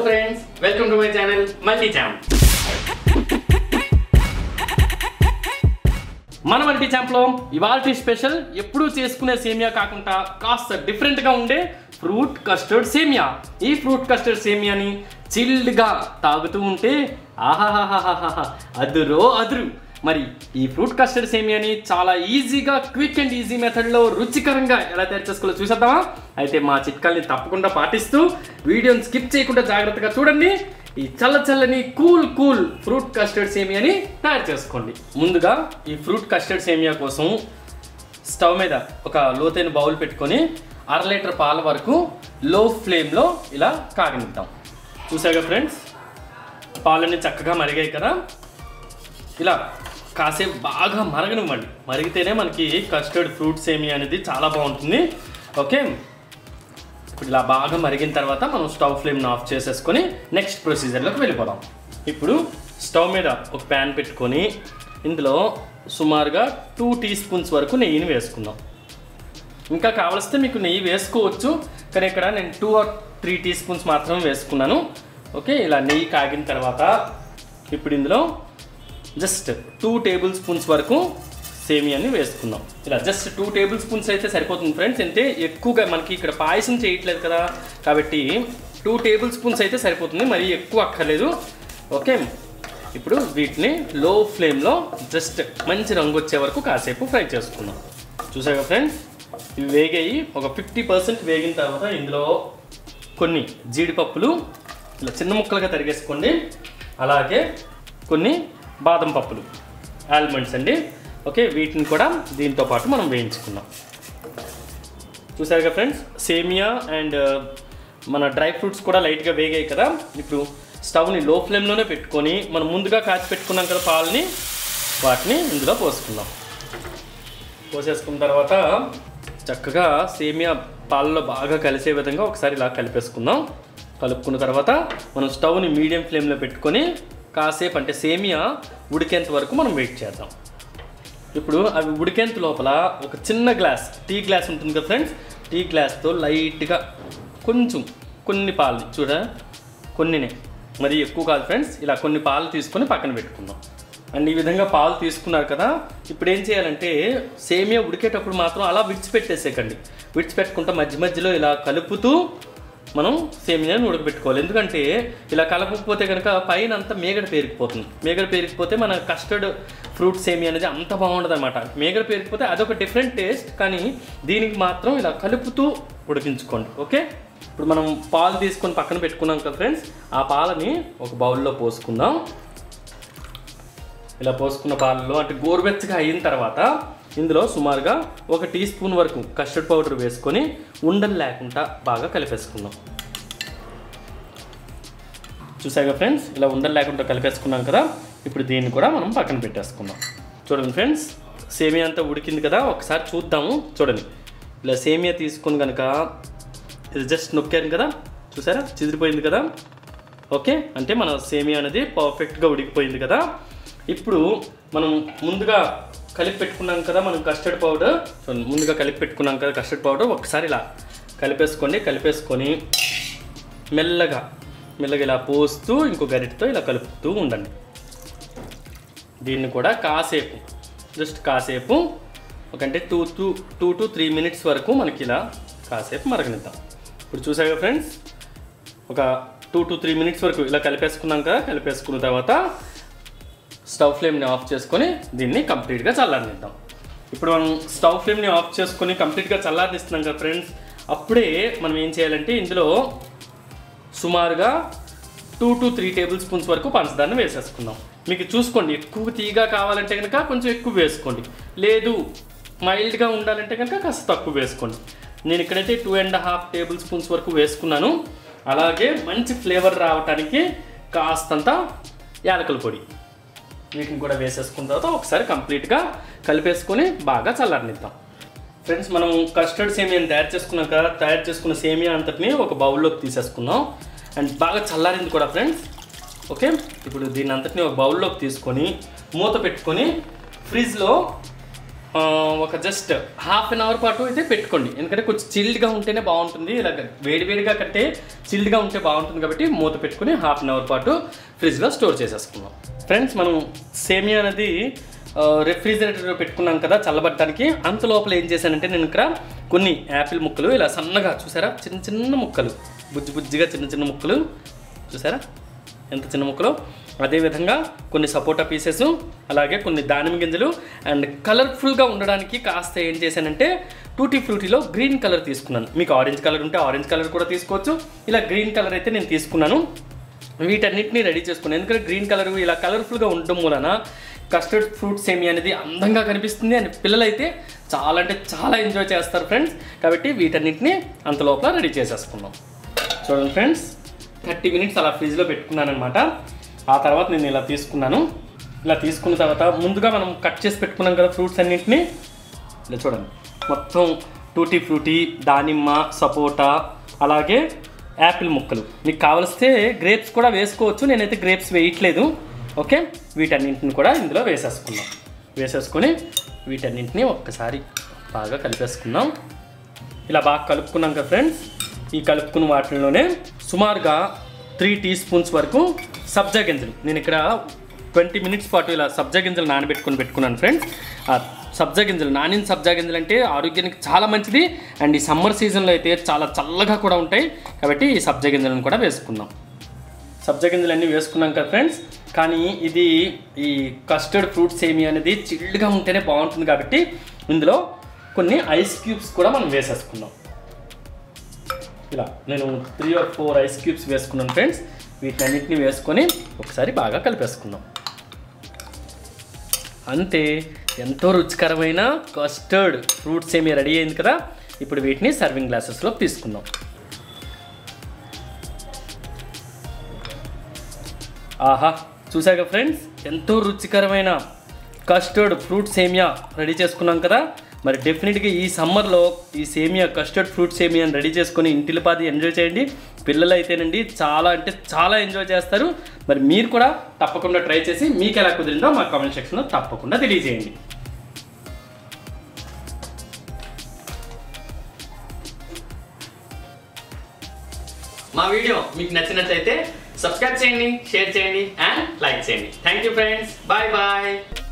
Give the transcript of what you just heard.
friends welcome to my channel multi champ మన మల్టీ ఛాంప్లో ఇవాల్టి స్పెషల్ ఎప్పుడూ చేసుకునే సేమియా కాకుండా కాస్త డిఫరెంట్గా ఉండే ఫ్రూట్ కస్టర్డ్ సేమియా ఈ ఫ్రూట్ కస్టర్డ్ సేమియాని చిల్డ్గా తాగుతూ ఉంటే ఆహాహాహాహా అదురో అదురు మరి ఈ ఫ్రూట్ కస్టర్డ్ సేమియాని చాలా ఈజీగా క్విక్ అండ్ ఈజీ మెథడ్లో రుచికరంగా ఎలా తయారు చేసుకోవాలో చూసేద్దామా అయితే మా చిట్కాల్ని తప్పకుండా పాటిస్తూ వీడియోని స్కిప్ చేయకుండా జాగ్రత్తగా చూడండి ఈ చల్ల చల్లని కూల్ కూల్ ఫ్రూట్ కస్టర్డ్ సేమియాని తయారు చేసుకోండి ముందుగా ఈ ఫ్రూట్ కస్టర్డ్ సేమియా కోసం స్టవ్ మీద ఒక లోతైన బౌల్ పెట్టుకొని అర లీటర్ పాల వరకు లో ఫ్లేమ్లో ఇలా కాగనిద్దాం చూసాగా ఫ్రెండ్స్ పాలన్నీ చక్కగా మరిగాయి కదా ఇలా కాసేపు బాగా మరగనివ్వండి మరిగితేనే మనకి కస్టర్డ్ ఫ్రూట్ సేమియా అనేది చాలా బాగుంటుంది ఓకే ఇప్పుడు ఇలా బాగా మరిగిన తర్వాత మనం స్టవ్ ఫ్లేమ్ని ఆఫ్ చేసేసుకొని నెక్స్ట్ ప్రొసీజర్లోకి వెళ్ళిపోదాం ఇప్పుడు స్టవ్ మీద ఒక ప్యాన్ పెట్టుకొని ఇందులో సుమారుగా టూ టీ స్పూన్స్ వరకు నెయ్యిని వేసుకుందాం ఇంకా కావలిస్తే మీకు నెయ్యి వేసుకోవచ్చు కానీ ఇక్కడ నేను two or three teaspoons మాత్రమే వేసుకున్నాను ఓకే ఇలా నెయ్యి కాగిన తర్వాత ఇప్పుడు ఇందులో జస్ట్ టూ టేబుల్ స్పూన్స్ వరకు సేమియాని వేసుకుందాం ఇలా జస్ట్ టూ టేబుల్ స్పూన్స్ అయితే సరిపోతుంది ఫ్రెండ్స్ అంటే ఎక్కువగా మనకి ఇక్కడ పాయసం చేయట్లేదు కదా కాబట్టి టూ టేబుల్ స్పూన్స్ అయితే సరిపోతుంది మరి ఎక్కువ అక్కర్లేదు ఓకే ఇప్పుడు వీటిని లో ఫ్లేమ్లో జస్ట్ మంచి రంగు వచ్చే వరకు కాసేపు ఫ్రై చేసుకుందాం చూసాగా ఫ్రెండ్స్ ఇవి వేగాయి ఒక ఫిఫ్టీ పర్సెంట్ వేగిన తర్వాత ఇందులో కొన్ని జీడిపప్పులు ఇలా చిన్న ముక్కలుగా తరిగేసుకోండి అలాగే కొన్ని బాదం పప్పులు ఆల్మండ్స్ అండి ఓకే వీటిని కూడా దీంతో పాటు మనం వేయించుకుందాం చూసారుగా ఫ్రెండ్స్ సేమియా అండ్ మన డ్రై ఫ్రూట్స్ కూడా లైట్గా వేగాయి కదా ఇప్పుడు స్టవ్ని లో ఫ్లేమ్లోనే పెట్టుకొని మనం ముందుగా కాచి పెట్టుకున్నాం కదా పాలని వాటిని ఇందులో పోసుకుందాం పోసేసుకున్న తర్వాత చక్కగా సేమియా పాలలో బాగా కలిసే విధంగా ఒకసారి ఇలా కలిపేసుకుందాం కలుపుకున్న తర్వాత మనం స్టవ్ని మీడియం ఫ్లేమ్లో పెట్టుకొని కాసేపు అంటే సేమియా ఉడికేంత వరకు మనం వెయిట్ చేద్దాం ఇప్పుడు అవి ఉడికేంత లోపల ఒక చిన్న గ్లాస్ టీ గ్లాస్ ఉంటుంది కదా ఫ్రెండ్స్ టీ గ్లాస్తో లైట్గా కొంచెం కొన్ని పాలు చూడ కొన్నినే మరి ఎక్కువ కాదు ఫ్రెండ్స్ ఇలా కొన్ని పాలు తీసుకొని పక్కన పెట్టుకుందాం అండ్ ఈ విధంగా పాలు తీసుకున్నారు కదా ఇప్పుడు ఏం చేయాలంటే సేమియా ఉడికేటప్పుడు మాత్రం అలా విడిచిపెట్టేసేకండి విడిచిపెట్టుకుంటా మధ్య మధ్యలో ఇలా కలుపుతూ మనం సేమియాని ఉడకబెట్టుకోవాలి ఎందుకంటే ఇలా కలపకపోతే కనుక పైన అంతా మేగడ పేరుకుపోతుంది మేగడ పేరుకుపోతే మన కస్టర్డ్ ఫ్రూట్ సేమియా అనేది అంత బాగుండదు అనమాట మేగడ పేరుకుపోతే అదొక డిఫరెంట్ టేస్ట్ కానీ దీనికి మాత్రం ఇలా కలుపుతూ ఉడికించుకోండి ఓకే ఇప్పుడు మనం పాలు తీసుకొని పక్కన పెట్టుకున్నాం కదా ఫ్రెండ్స్ ఆ పాలని ఒక బౌల్లో పోసుకుందాం ఇలా పోసుకున్న పాలలో అంటే గోరువెచ్చగా అయిన తర్వాత ఇందులో సుమారుగా ఒక టీ స్పూన్ వరకు కస్టర్డ్ పౌడర్ వేసుకొని ఉండలు లేకుండా బాగా కలిపేసుకుందాం చూసాగా ఫ్రెండ్స్ ఇలా ఉండలు లేకుండా కలిపేసుకున్నాం కదా ఇప్పుడు దీన్ని కూడా మనం పక్కన పెట్టేసుకుందాం చూడండి ఫ్రెండ్స్ సేమియా అంతా ఉడికింది కదా ఒకసారి చూద్దాము చూడండి ఇలా సేమియా తీసుకొని కనుక ఇది జస్ట్ నొక్కాను కదా చూసారా చిదిరిపోయింది కదా ఓకే అంటే మన సేమియా అనేది పర్ఫెక్ట్గా ఉడికిపోయింది కదా ఇప్పుడు మనం ముందుగా కలిపి పెట్టుకున్నాం కదా మనం కస్టర్డ్ పౌడర్ చూడండి, ముందుగా కలిపి పెట్టుకున్నాం కదా కస్టర్డ్ పౌడర్ ఒకసారి ఇలా కలిపేసుకోండి కలిపేసుకొని మెల్లగా మెల్లగా ఇలా పోస్తూ ఇంకో గరిటతో ఇలా కలుపుతూ ఉండండి దీన్ని కూడా కాసేపు జస్ట్ కాసేపు ఒకంటే two two two to three minutes వరకు మనకి ఇలా కాసేపు మరగనిద్దాం ఇప్పుడు చూసాగా ఫ్రెండ్స్ ఒక టూ టు త్రీ మినిట్స్ వరకు ఇలా కలిపేసుకున్నాం కదా కలిపేసుకున్న తర్వాత స్టవ్ ఫ్లేమ్ని ఆఫ్ చేసుకొని దీన్ని కంప్లీట్గా చల్లారనిద్దాం ఇప్పుడు మనం స్టవ్ ఫ్లేమ్ని ఆఫ్ చేసుకొని కంప్లీట్గా చల్లారనిస్తున్నాం కదా ఫ్రెండ్స్ అప్పుడే మనం ఏం చేయాలంటే ఇందులో సుమారుగా two to three tablespoons వరకు పంచదారని వేసేసుకుందాం మీకు చూసుకోండి ఎక్కువ తీగా కావాలంటే కనుక కొంచెం ఎక్కువ వేసుకోండి లేదు మైల్డ్గా ఉండాలంటే కనుక కాస్త తక్కువ వేసుకోండి నేను ఇక్కడైతే two and half tablespoons వరకు వేసుకున్నాను అలాగే మంచి ఫ్లేవర్ రావడానికి కాస్తంత యాలకుల పొడి వీటిని కూడా వేసేసుకున్న తర్వాత ఒకసారి కంప్లీట్గా కలిపేసుకొని బాగా చల్లారనిద్దాం ఫ్రెండ్స్ మనం కస్టర్డ్ సేమియాని తయారు చేసుకున్నాక తయారు చేసుకున్న సేమియా అంతటిని ఒక బౌల్లోకి తీసేసుకుందాం అండ్ బాగా చల్లారింది కూడా ఫ్రెండ్స్ ఓకే ఇప్పుడు దీన్ని అంతటిని ఒక బౌల్లోకి తీసుకొని మూత పెట్టుకొని ఫ్రిడ్జ్లో ఆ, ఒక జస్ట్ హాఫ్ అన్ అవర్ పాటు అయితే పెట్టుకోండి ఎందుకంటే కొంచెం చిల్డ్గా ఉంటేనే బాగుంటుంది ఇలా వేడివేడిగా కంటే చిల్డ్గా ఉంటే బాగుంటుంది కాబట్టి మూత పెట్టుకుని హాఫ్ అన్ అవర్ పాటు ఫ్రిడ్జ్లో స్టోర్ చేసేసుకుందాం ఫ్రెండ్స్ మనం సేమియా అనేది రెఫ్రిజిరేటర్లో పెట్టుకున్నాం కదా చల్లబట్టడానికి అంత లోపల ఏం చేశానంటే నేను ఇక్కడ కొన్ని యాపిల్ ముక్కలు ఇలా సన్నగా చూసారా చిన్న చిన్న ముక్కలు బుజ్జి బుజ్జిగా చిన్న చిన్న ముక్కలు చూసారా ఎంత చిన్న ముక్కలు అదేవిధంగా కొన్ని సపోటా పీసెస్ అలాగే కొన్ని దానిమ్మ గింజలు అండ్ కలర్ఫుల్గా ఉండడానికి కాస్త ఏం చేశానంటే టూటీ ఫ్రూటీలో గ్రీన్ కలర్ తీసుకున్నాను మీకు ఆరెంజ్ కలర్ ఉంటే ఆరెంజ్ కలర్ కూడా తీసుకోవచ్చు ఇలా గ్రీన్ కలర్ అయితే నేను తీసుకున్నాను వీటన్నిటిని రెడీ చేసుకున్నాను ఎందుకంటే గ్రీన్ కలర్ ఇలా కలర్ఫుల్గా ఉండడం మూలన కస్టర్డ్ ఫ్రూట్ సేమి అనేది అందంగా కనిపిస్తుంది అండ్ పిల్లలైతే చాలా అంటే చాలా ఎంజాయ్ చేస్తారు ఫ్రెండ్స్ కాబట్టి వీటన్నిటిని అంత లోపల రెడీ చేసేసుకున్నాం చూడండి ఫ్రెండ్స్ థర్టీ మినిట్స్ అలా ఫ్రిడ్జ్లో పెట్టుకున్నాను అనమాట ఆ తర్వాత నేను ఇలా తీసుకున్నాను ఇలా తీసుకున్న తర్వాత ముందుగా మనం కట్ చేసి పెట్టుకున్నాం కదా ఫ్రూట్స్ అన్నింటినీ ఇలా చూడండి మొత్తం టూటీ ఫ్రూటీ దానిమ్మ సపోటా అలాగే యాపిల్ ముక్కలు మీకు కావలిస్తే గ్రేప్స్ కూడా వేసుకోవచ్చు నేనైతే గ్రేప్స్ వేయట్లేదు ఓకే వీటన్నింటిని కూడా ఇందులో వేసేసుకుందాం వేసేసుకొని వీటన్నింటిని ఒక్కసారి బాగా కలిపేసుకుందాం ఇలా బాగా కలుపుకున్నాం కదా ఫ్రెండ్స్ ఈ కలుపుకున్న వాటిలోనే సుమారుగా త్రీ టీ స్పూన్స్ వరకు సబ్జా గింజలు నేను ఇక్కడ ట్వంటీ మినిట్స్ పాటు ఇలా సబ్జా గింజలు నానబెట్టుకొని పెట్టుకున్నాను ఫ్రెండ్స్ ఆ సబ్జా గింజలు నానిన సబ్జా గింజలు అంటే ఆరోగ్యానికి చాలా మంచిది అండ్ ఈ సమ్మర్ సీజన్లో అయితే చాలా చల్లగా కూడా ఉంటాయి కాబట్టి ఈ సబ్జా గింజలను కూడా వేసుకుందాం సబ్జా గింజలు అన్నీ వేసుకున్నాం కదా ఫ్రెండ్స్ కానీ ఇది ఈ కస్టర్డ్ ఫ్రూట్ సేమి అనేది చిల్డ్గా ఉంటేనే బాగుంటుంది కాబట్టి ఇందులో కొన్ని ఐస్ క్యూబ్స్ కూడా మనం వేసేసుకుందాం ఇలా నేను three or four ice cubes వేసుకున్నాను ఫ్రెండ్స్ వీటన్నిటిని వేసుకొని ఒకసారి బాగా కలిపేసుకుందాం అంతే ఎంతో రుచికరమైన కస్టర్డ్ ఫ్రూట్స్ ఏమి రెడీ అయింది కదా ఇప్పుడు వీటిని సర్వింగ్ గ్లాసెస్లో తీసుకుందాం ఆహా చూసాక ఫ్రెండ్స్ ఎంతో రుచికరమైన కస్టర్డ్ ఫ్రూట్ సేమియా రెడీ చేసుకున్నాం కదా మరి డెఫినెట్గా ఈ సమ్మర్లో ఈ సేమియా కస్టర్డ్ ఫ్రూట్ సేమియాని రెడీ చేసుకొని ఇంటిలిపాది ఎంజాయ్ చేయండి పిల్లలు అయితేనండి చాలా అంటే చాలా ఎంజాయ్ చేస్తారు మరి మీరు కూడా తప్పకుండా ట్రై చేసి మీకు ఎలా కుదిరిందో మా కామెంట్ సెక్షన్లో తప్పకుండా తెలియజేయండి మా వీడియో మీకు నచ్చినట్లయితే సబ్స్క్రైబ్ చేయండి షేర్ చేయండి అండ్ లైక్ చేయండి thank you friends bye bye